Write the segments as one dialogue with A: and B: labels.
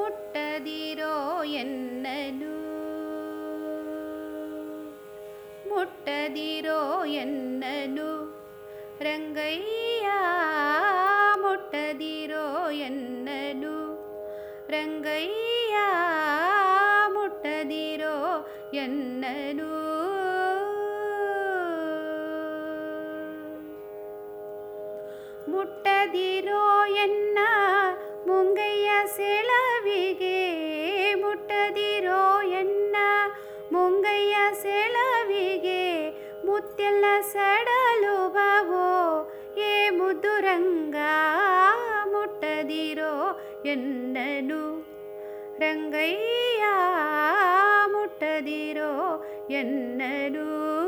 A: ಮುಟ್ಟದಿರೋ ಎನ್ನನು ಮುಟ್ಟದಿರೋ ಎನ್ನನು ರಂಗಯ್ಯ ಮುಟ್ಟದಿರೋ ಎನ್ನನು ರಂಗಯ್ಯ ಮುಟ್ಟದಿರೋ ಎನ್ನನು ಮುಟ್ಟದಿರೋ ಎನ್ನ ಮುಂಗಯ್ಯ ಸೆಳವಿಗೆ ಮುಟ್ಟದಿರೋ ಎನ್ನ ಮುಂಗಯ್ಯ ಸೆಳವಿಗೆ ಮುತ್ತೆಲ್ಲ ಸಡಲುಬವೋ ಏ ಮುದುರಂಗ ಮುಟ್ಟದಿರೋ ಎನ್ನನು ರಂಗಯ್ಯ ಮುಟ್ಟದಿರೋ ಎನ್ನನು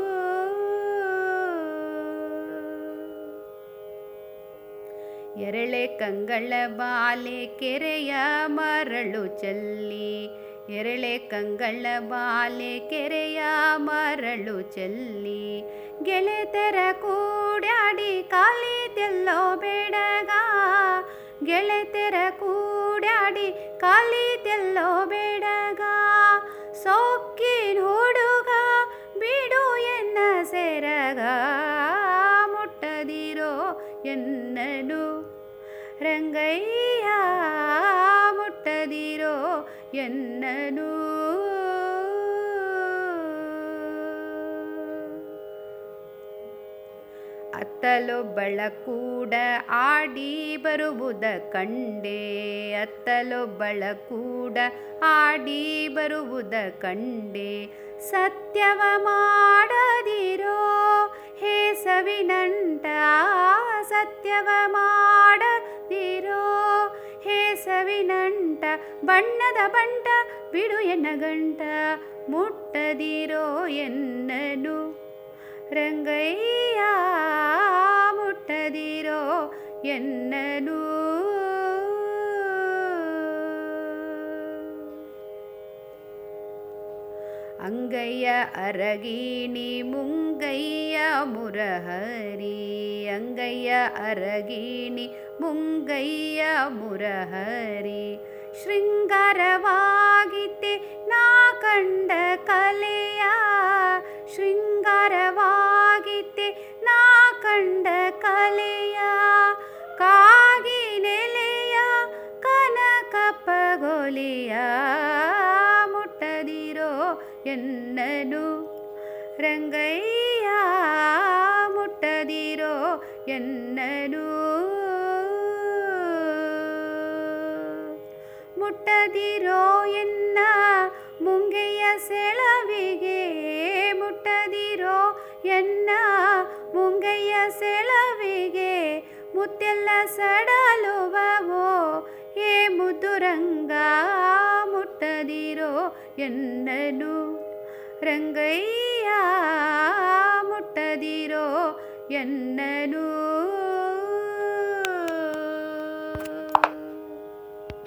A: ಎರಳೆ ಕಂಗಳ ಬಾಲೆ ಕೆರೆಯ ಮರಳು ಚೆಲ್ಲಿ ಎರಳೆ ಕಂಗಳ ಬಾಲೆ ಕೆರೆಯ ಮರಳು ಚೆಲ್ಲಿ ಗೆಳೆತರ ಕೂಡಾಡಿ ಕಾಲಿತೆಲ್ಲೋ ಬೇಡಗ ಗೆಳೆತರ ಕೂಡಾಡಿ ಕಾಲಿತೆಲ್ಲೋ ಬೇಡಗ ಸೊಕ್ಕಿನ ಹುಡುಗ ಬಿಡು ಎನ್ನ ಸೆರಗ ಮುಟ್ಟದಿರೋ ಎನ್ನನು ರಂಗಯ್ಯ ಮುಟ್ಟದಿರೋ ಎನ್ನನು ಅತ್ತಲೊಬ್ಬಳ ಕೂಡ ಆಡಿ ಬರುವುದ ಕಂಡೆ ಅತ್ತಲೊಬ್ಬಳ ಕೂಡ ಆಡಿ ಬರುವುದ ಕಂಡೆ ಸತ್ಯವ ಮಾಡದಿರೋ ಹೇ ಸವಿನಂಟ ಸತ್ಯವ ಮಾಡದಿರೋ ಹೇ ಸವಿನಂಟ ಬಣ್ಣದ ಬಂಟ ಬಿಡು ಎನ್ನ ಗಂಟ ಮುಟ್ಟದಿರೋ ಎನ್ನನು ರಂಗಯ್ಯ ಮುಟ್ಟದಿರೋ ಎನ್ನನು ಅಂಗಯ್ಯ ಅರಗಿಣಿ ಮುಂಗಯ್ಯ ಮುರಹರಿ ಅಂಗಯ್ಯ ಅರಗಿಣಿ ಮುಂಗಯ್ಯ ಮುರಹರಿ ಶೃಂಗಾರವಾಗಿತ್ತೆ ನಾ ಕಂಡ ಕಲೆಯ ಶೃಂಗಾರವಾಗಿತ್ತೆ ನಾ ಕಂಡ ಕಲೆಯ ಕಾಗಿ ನೆಲೆಯ ಕನಕ ಪಗೋಲಿಯ ಮುಟ್ಟದಿರೋ ಎನ್ನನು ರಂಗಯ್ಯ ಮುಟ್ಟದಿರೋ ಎನ್ನನು ಮುಟ್ಟದಿರೋ ಎನ್ನ ಮುಂಗೆಯ ಸೆಳವಿಗೆ ಮುಟ್ಟದಿರೋ ಎನ್ನ ಮುಂಗೆಯ ಸೆಳವಿಗೆ ಮುತ್ತೆಲ್ಲ ಸಡಲುವವೋ ಏ ಮುದುರಂಗ ಮುಟ್ಟದಿರೋ ಎನ್ನನು ರಂಗಯ್ಯ ಮುಟ್ಟದಿರೋ ಎನ್ನ